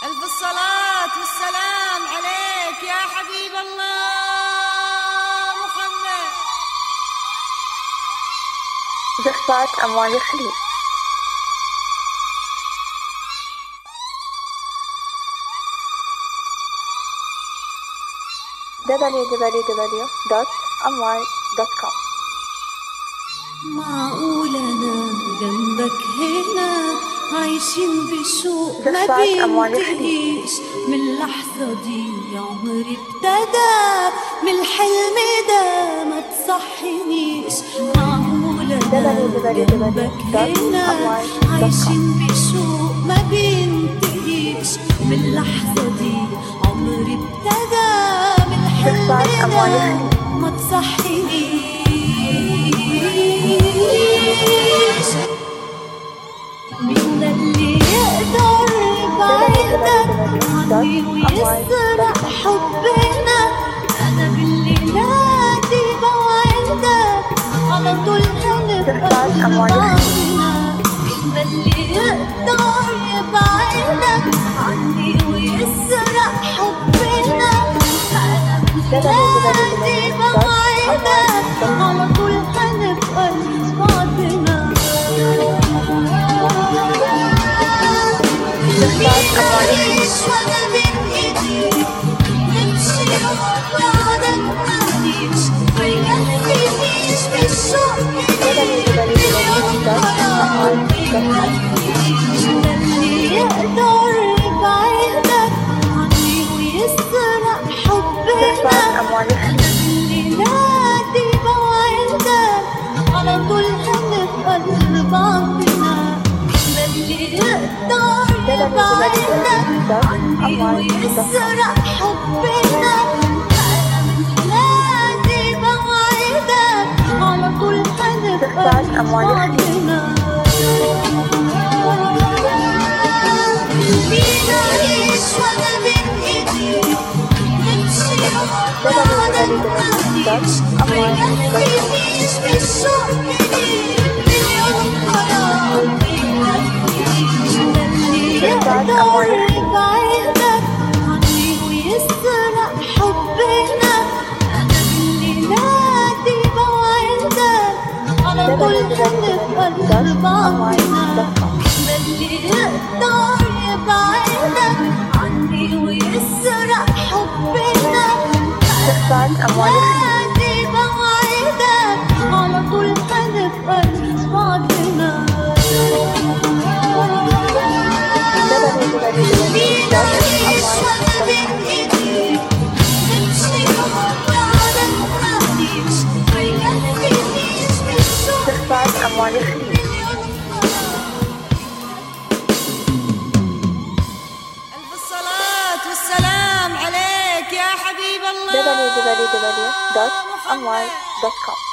ألف الصلاة والسلام عليك يا حبيب الله محمد زفات أموال الخليج www.amwal.com معقول أنا جنبك هنا عايشين بشوق ما زفات أموال بينتهيش من اللحظة دي عمري ابتدى من الحلم ده ما تصحينيش معقول أنا جنبك هنا عايشين بشوق ما بينتهيش من اللحظة دي عمري ابتدى من الحلم زفات أموال ده الخليج. ما تصحينيش مين ده اللي يقدر يبعدك عني ويسرق حبنا انا بالليلة دي بوعدك على طول هنبقى زفات أموال بعضنا مين ده اللي يقدر يبعدك عني ويسرق حبنا انا بالليلة دي بوعدك على طول هنبقى بعضنا زفات أموال الخليج عيش وانا بين ايديك نمشي وبعدك معليش ما يكفينيش بالشوق اللي يقدر يبعدك عني ويسرق حبنا زفات أموال الخليج الليلة دي بوعدك على طول هنبقى لبعضنا ده اللي يقدر يبعدك عني ويسرق حبنا أنا من الليلة دي بوعدك على طول هنبقى زفات أموال الخليج. لبعضنا مين عايش وانا بين ايديك نمشي وبعدك معليش ما يكفينيش بالشوق مليون حرام ما يكفينيش ده اللي يقدر يبعدك عني ويسرق حبنا انا بالليلة دي بوعدك على طول هنبقى لبعضنا ده اللي يقدر يبعدك عني ويسرق حبنا زفات أموال الخليج دي بوعدك على طول هنبقى بعضنا مين عايش وانا بين ايديك نمشي وبعدك معليش ما يكفينيش بالشوق زفات أموال الخليج ألف الصلاة والسلام عليك يا حبيب الله محمد www.amwal.com